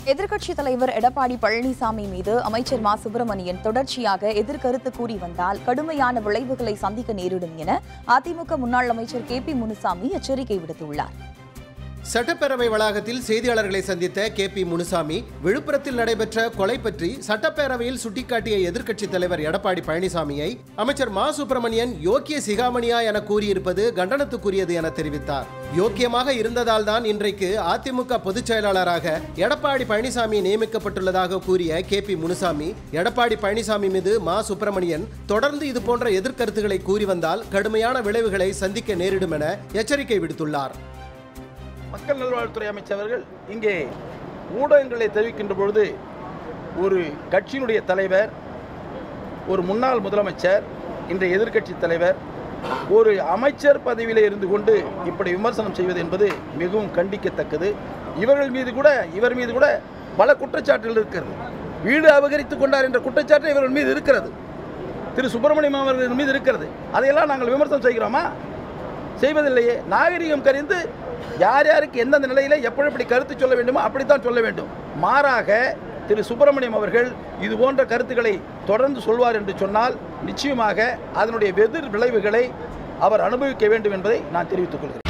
எதிர்க்கட்சித் தலைவர் எடப்பாடி பழனிசாமி மீது அமைச்சர் மா சுப்பிரமணியன் தொடர்ச்சியாக எதிர்கருத்து கூறி வந்தால் கடுமையான விளைவுகளை சந்திக்க நேரிடும் என அதிமுக முன்னாள் அமைச்சர் கே பி முனுசாமி எச்சரிக்கை விடுத்துள்ளார் சட்டப்பேரவை வளாகத்தில் செய்தியாளர்களை சந்தித்த கே பி முனுசாமி விழுப்புரத்தில் நடைபெற்ற கொலை பற்றி சட்டப்பேரவையில் சுட்டிக்காட்டிய எதிர்க்கட்சித் தலைவர் எடப்பாடி பழனிசாமியை அமைச்சர் மா சுப்பிரமணியன் யோக்கிய சிகாமணியா என கூறியிருப்பது கண்டனத்துக்குரியது என தெரிவித்தார் யோக்கியமாக இருந்ததால் தான் இன்றைக்கு அதிமுக பொதுச் செயலாளராக எடப்பாடி பழனிசாமி நியமிக்கப்பட்டுள்ளதாக கூறிய கே பி முனுசாமி எடப்பாடி பழனிசாமி மீது மா சுப்பிரமணியன் தொடர்ந்து இதுபோன்ற எதிர்கருத்துக்களை கூறி வந்தால் கடுமையான விளைவுகளை சந்திக்க நேரிடும் என எச்சரிக்கை விடுத்துள்ளார் மக்கள் நல்வாழ்வுத்துறை அமைச்சர்கள் இங்கே ஊடகங்களை தெரிவிக்கின்ற பொழுது ஒரு கட்சியினுடைய தலைவர் ஒரு முன்னாள் முதலமைச்சர் இன்றைய எதிர்க்கட்சி தலைவர் ஒரு அமைச்சர் பதவியில் இருந்து கொண்டு இப்படி விமர்சனம் செய்வது என்பது மிகவும் கண்டிக்கத்தக்கது இவர்கள் மீது கூட இவர் மீது கூட பல குற்றச்சாட்டுகள் இருக்கிறது வீடு அபகரித்துக் கொண்டார் என்ற குற்றச்சாட்டு இவர்கள் மீது இருக்கிறது திரு சுப்பிரமணியம் அவர்கள் மீது இருக்கிறது அதையெல்லாம் நாங்கள் விமர்சனம் செய்கிறோமா செய்வதில்லையே நாகரிகம் கரிந்து யார் யாருக்கு எந்தெந்த நிலையில் எப்படி எப்படி கருத்து சொல்ல வேண்டுமோ அப்படித்தான் சொல்ல வேண்டும் மாறாக திரு சுப்பிரமணியம் அவர்கள் இது போன்ற கருத்துக்களை தொடர்ந்து சொல்வார் என்று சொன்னால் நிச்சயமாக அதனுடைய எதிர் விளைவுகளை அவர் அனுபவிக்க வேண்டும் என்பதை நான் தெரிவித்துக் கொள்கிறேன்